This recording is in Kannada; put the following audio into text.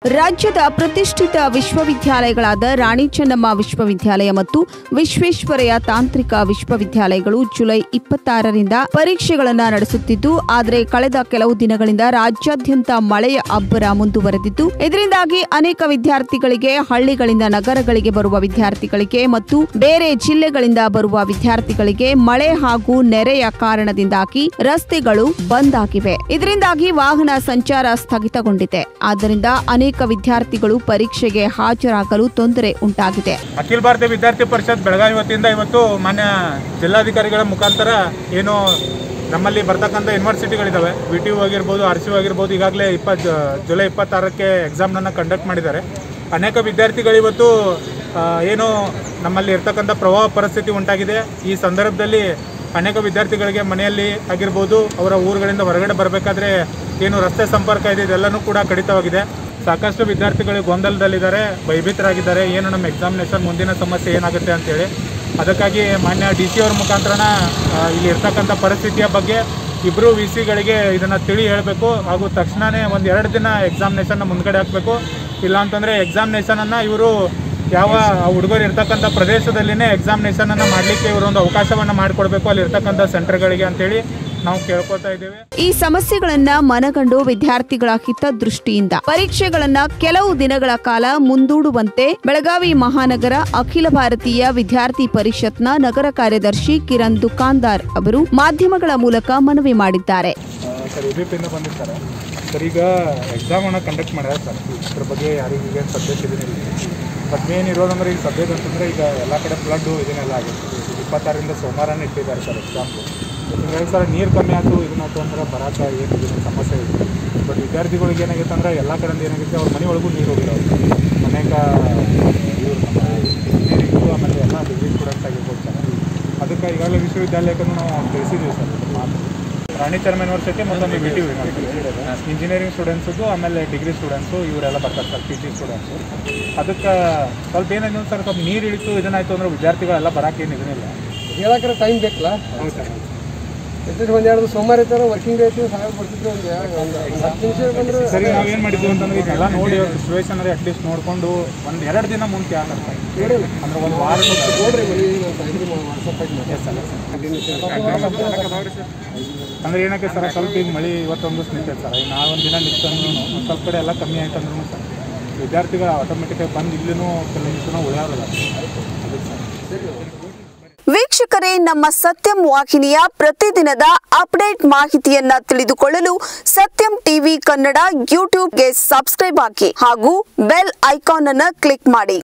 ರಾಜ್ಯದ ಪ್ರತಿಷ್ಠಿತ ವಿಶ್ವವಿದ್ಯಾಲಯಗಳಾದ ರಾಣಿ ಚೆನ್ನಮ್ಮ ವಿಶ್ವವಿದ್ಯಾಲಯ ಮತ್ತು ವಿಶ್ವೇಶ್ವರಯ್ಯ ತಾಂತ್ರಿಕ ವಿಶ್ವವಿದ್ಯಾಲಯಗಳು ಜುಲೈ ಇಪ್ಪತ್ತಾರರಿಂದ ಪರೀಕ್ಷೆಗಳನ್ನು ನಡೆಸುತ್ತಿದ್ದು ಆದರೆ ಕಳೆದ ಕೆಲವು ದಿನಗಳಿಂದ ರಾಜ್ಯಾದ್ಯಂತ ಮಳೆಯ ಅಬ್ಬರ ಮುಂದುವರೆದಿದ್ದು ಇದರಿಂದಾಗಿ ಅನೇಕ ವಿದ್ಯಾರ್ಥಿಗಳಿಗೆ ಹಳ್ಳಿಗಳಿಂದ ನಗರಗಳಿಗೆ ಬರುವ ವಿದ್ಯಾರ್ಥಿಗಳಿಗೆ ಮತ್ತು ಬೇರೆ ಜಿಲ್ಲೆಗಳಿಂದ ಬರುವ ವಿದ್ಯಾರ್ಥಿಗಳಿಗೆ ಮಳೆ ಹಾಗೂ ನೆರೆಯ ಕಾರಣದಿಂದಾಗಿ ರಸ್ತೆಗಳು ಬಂದ್ ಆಗಿವೆ ಇದರಿಂದಾಗಿ ವಾಹನ ಸಂಚಾರ ಸ್ಥಗಿತಗೊಂಡಿದೆ ಆದ್ದರಿಂದ ಅನೇಕ ವಿದ್ಯಾರ್ಥಿಗಳು ಪರೀಕ್ಷೆಗೆ ಹಾಜರಾಗಲು ತೊಂದರೆ ಉಂಟಾಗಿದೆ ಅಖಿಲ ಭಾರತೀಯ ವಿದ್ಯಾರ್ಥಿ ಪರಿಷತ್ ಬೆಳಗಾವಿ ವತಿಯಿಂದ ಇವತ್ತು ಮಾನ್ಯ ಜಿಲ್ಲಾಧಿಕಾರಿಗಳ ಮುಖಾಂತರ ಏನು ನಮ್ಮಲ್ಲಿ ಬರ್ತಕ್ಕಂಥ ಯೂನಿವರ್ಸಿಟಿಗಳಿದ್ದಾವೆ ವಿ ಟಿ ಯು ಆಗಿರ್ಬೋದು ಆರ್ ಸಿ ಯು ಆಗಿರ್ಬೋದು ಈಗಾಗಲೇ ಇಪ್ಪತ್ತು ಜುಲೈ ಇಪ್ಪತ್ತಾರಕ್ಕೆ ಎಕ್ಸಾಮ್ನನ್ನು ಕಂಡಕ್ಟ್ ಮಾಡಿದ್ದಾರೆ ಅನೇಕ ವಿದ್ಯಾರ್ಥಿಗಳು ಇವತ್ತು ಆ, ಏನು ನಮ್ಮಲ್ಲಿ ಇರ್ತಕ್ಕಂಥ ಪ್ರವಾಹ ಪರಿಸ್ಥಿತಿ ಉಂಟಾಗಿದೆ ಈ ಸಂದರ್ಭದಲ್ಲಿ ಅನೇಕ ವಿದ್ಯಾರ್ಥಿಗಳಿಗೆ ಮನೆಯಲ್ಲಿ ಆಗಿರ್ಬೋದು ಅವರ ಊರುಗಳಿಂದ ಹೊರಗಡೆ ಬರಬೇಕಾದ್ರೆ ಏನು ರಸ್ತೆ ಸಂಪರ್ಕ ಇದೆ ಇದೆಲ್ಲನೂ ಕೂಡ ಕಡಿತವಾಗಿದೆ ಸಾಕಷ್ಟು ವಿದ್ಯಾರ್ಥಿಗಳು ಗೊಂದಲದಲ್ಲಿದ್ದಾರೆ ಭಯಭೀತರಾಗಿದ್ದಾರೆ ಏನು ನಮ್ಮ ಎಕ್ಸಾಮಿನೇಷನ್ ಮುಂದಿನ ಸಮಸ್ಯೆ ಏನಾಗುತ್ತೆ ಅಂತೇಳಿ ಅದಕ್ಕಾಗಿ ಮಾನ್ಯ ಡಿ ಸಿ ಅವ್ರ ಮುಖಾಂತರನ ಆ, ಇಲ್ಲಿ ಇರ್ತಕ್ಕಂಥ ಪರಿಸ್ಥಿತಿಯ ಬಗ್ಗೆ ಇಬ್ಬರು ವಿ ಸಿಗಳಿಗೆ ಇದನ್ನು ತಿಳಿ ಹೇಳಬೇಕು ಹಾಗೂ ತಕ್ಷಣವೇ ಒಂದು ಎರಡು ದಿನ ಎಕ್ಸಾಮಿನೇಷನ್ನ ಮುಂದ್ಗಡೆ ಹಾಕಬೇಕು ಇಲ್ಲಾಂತಂದರೆ ಎಕ್ಸಾಮಿನೇಷನನ್ನು ಇವರು ಯಾವ ಆ ಹುಡುಗರು ಇರ್ತಕ್ಕಂಥ ಪ್ರದೇಶದಲ್ಲಿನೇ ಎಕ್ಸಾಮಿನೇಷನನ್ನು ಮಾಡಲಿಕ್ಕೆ ಇವರೊಂದು ಅವಕಾಶವನ್ನು ಮಾಡಿಕೊಡ್ಬೇಕು ಅಲ್ಲಿ ಇರ್ತಕ್ಕಂಥ ಸೆಂಟರ್ಗಳಿಗೆ ಅಂತೇಳಿ ನಾವು ಕೇಳ್ಕೊತಾ ಇದ್ದೇವೆ ಈ ಸಮಸ್ಯೆಗಳನ್ನ ಮನಗಂಡು ವಿದ್ಯಾರ್ಥಿಗಳ ಹಿತದೃಷ್ಟಿಯಿಂದ ಪರೀಕ್ಷೆಗಳನ್ನ ಕೆಲವು ದಿನಗಳ ಕಾಲ ಮುಂದೂಡುವಂತೆ ಬೆಳಗಾವಿ ಮಹಾನಗರ ಅಖಿಲ ಭಾರತೀಯ ವಿದ್ಯಾರ್ಥಿ ಪರಿಷತ್ನ ನಗರ ಕಾರ್ಯದರ್ಶಿ ಕಿರಣ್ ದುಕಾನ್ದಾರ್ ಅವರು ಮಾಧ್ಯಮಗಳ ಮೂಲಕ ಮನವಿ ಮಾಡಿದ್ದಾರೆ ಸರ್ ಎ ಬಿ ಪಿಯಿಂದ ಬಂದಿರ್ತಾರೆ ಸರ್ ಈಗ ಎಕ್ಸಾಮನ್ನು ಕಂಡಕ್ಟ್ ಮಾಡ್ಯಾರ ಸರ್ ಇದ್ರ ಬಗ್ಗೆ ಯಾರಿಗೂ ಏನು ಸಬ್ಜೆಕ್ಟ್ ಇದನ್ನಿಲ್ಲ ಬಟ್ ಮೇನ್ ಇರೋದಂದ್ರೆ ಈಗ ಸಬ್ಜೆಕ್ಟ್ ಅಂತಂದರೆ ಈಗ ಎಲ್ಲ ಕಡೆ ಫ್ಲಡ್ಡು ಇದನ್ನೆಲ್ಲ ಆಗಿದೆ ಈಗ ಇಪ್ಪತ್ತಾರರಿಂದ ಸೋಮವಾರನೇ ಇಟ್ಟಿದ್ದಾರೆ ಸರ್ ಎಕ್ಸಾಮ್ಗೆ ಹಿಂಗಾಗಿ ಸರ್ ನೀರು ಕಮ್ಮಿ ಆಯ್ತು ಇದನ್ನಾಯ್ತು ಅಂದ್ರೆ ಬರಾಕ ಏನು ಇದನ್ನ ಸಮಸ್ಯೆ ಇದೆ ಬಟ್ ವಿದ್ಯಾರ್ಥಿಗಳಿಗೆ ಏನಾಗಿತ್ತು ಅಂದ್ರೆ ಎಲ್ಲ ಕಡೆಯಿಂದ ಏನಾಗುತ್ತೆ ಅವ್ರ ಮನೆ ಒಳಗೂ ನೀರು ಹೋಗಿರೋದು ಅನೇಕ ಇವರು ನಮ್ಮ ಇಂಜಿನಿಯರಿಂಗು ಆಮೇಲೆ ಎಲ್ಲ ಡಿಗ್ರಿ ಸ್ಟೂಡೆಂಟ್ಸ್ ಆಗಿರ್ಬೋದು ಸರ್ ಅದಕ್ಕೆ ಈಗಾಗಲೇ ವಿಶ್ವವಿದ್ಯಾಲಯಕ್ಕೂ ನಾವು ತಿಳಿಸಿದ್ದೀವಿ ಸರ್ ಮಾತು ರಾಣಿ ಚರ್ಮ ಯೂನಿವರ್ಸಿಟಿ ಮತ್ತೊಂದು ಬಿ ಟಿ ಇಂಜಿನಿಯರಿಂಗ್ ಸ್ಟೂಡೆಂಟ್ಸು ಆಮೇಲೆ ಡಿಗ್ರಿ ಸ್ಟೂಡೆಂಟ್ಸು ಇವರೆಲ್ಲ ಬರ್ತಾರೆ ಸರ್ ಪಿ ಜಿ ಸ್ಟೂಡೆಂಟ್ಸು ಅದಕ್ಕೆ ಸ್ವಲ್ಪ ಏನಾಯ್ತು ಸರ್ ಸ್ವಲ್ಪ ನೀರು ಇಳಿತು ಇದನ್ನಾಯ್ತು ಅಂದ್ರೆ ವಿದ್ಯಾರ್ಥಿಗಳೆಲ್ಲ ಬರೋಕೆ ಏನು ಇದನ್ನಿಲ್ಲ ಹೇಳಕ್ರೆ ಟೈಮ್ ಬೇಕಲ್ಲ ಹೌದು ಸರ್ ಎತ್ತಿಟ್ಟು ಒಂದು ಎರಡು ಸೋಮವಾರ ಇರ್ತಾರೆ ವರ್ಕಿಂಗ್ ಡೇ ಐತಿ ಸಹಾಯ ಕೊಡ್ತಿದ್ರು ಒಂದು ಒಂದು ಒಂದು ಹತ್ತು ನಿಮಿಷ ಬಂದ್ರೆ ಸರಿ ನಾವು ಏನು ಮಾಡಿದ್ವಿ ಅಂತಂದ್ರೆ ಇದೆಲ್ಲ ನೋಡಿ ಅವ್ರ ಸಿಚುವೇಶನ್ ಅಟ್ಲೀಸ್ಟ್ ನೋಡಿಕೊಂಡು ಒಂದು ಎರಡು ದಿನ ಮುಂಚೆ ಆಗತ್ತೆ ಅಂದ್ರೆ ಒಂದು ವಾರ ನೋಡ್ರಿ ಮನೆ ಇದು ವಾಟ್ಸಪ್ ಆಗಿ ಎಸ್ ಸರ್ ಅಂದ್ರೆ ಏನಕ್ಕೆ ಸರ್ ಸ್ವಲ್ಪ ಈಗ ಮಳೆ ಇವತ್ತೊಂದು ನಿಂತೈತೆ ಸರ್ ಈಗ ನಾವೊಂದು ದಿನ ನಿಂತಂದ್ರೂ ಒಂದು ಸ್ವಲ್ಪ ಕಡೆ ಎಲ್ಲ ಕಮ್ಮಿ ಆಯ್ತು ಅಂದ್ರೂ ಸರ್ ವಿದ್ಯಾರ್ಥಿಗಳು ಆಟೋಮೆಟಿಕಾಗಿ ಬಂದು ಇಲ್ಲಿನೂ ಕೆಲವೊಂದಿಷ್ಟು ಉಳಿಯೋಲ್ಲ ಅದಕ್ಕೆ ಸರ್ ವೀಕ್ಷಕರೇ ನಮ್ಮ ಸತ್ಯಂ ವಾಹಿನಿಯ ಪ್ರತಿದಿನದ ಅಪ್ಡೇಟ್ ಮಾಹಿತಿಯನ್ನ ತಿಳಿದುಕೊಳ್ಳಲು ಸತ್ಯಂ ಟಿವಿ ಕನ್ನಡ ಯೂಟ್ಯೂಬ್ಗೆ ಸಬ್ಸ್ಕ್ರೈಬ್ ಹಾಕಿ ಹಾಗೂ ಬೆಲ್ ಐಕಾನ್ ಅನ್ನು ಕ್ಲಿಕ್ ಮಾಡಿ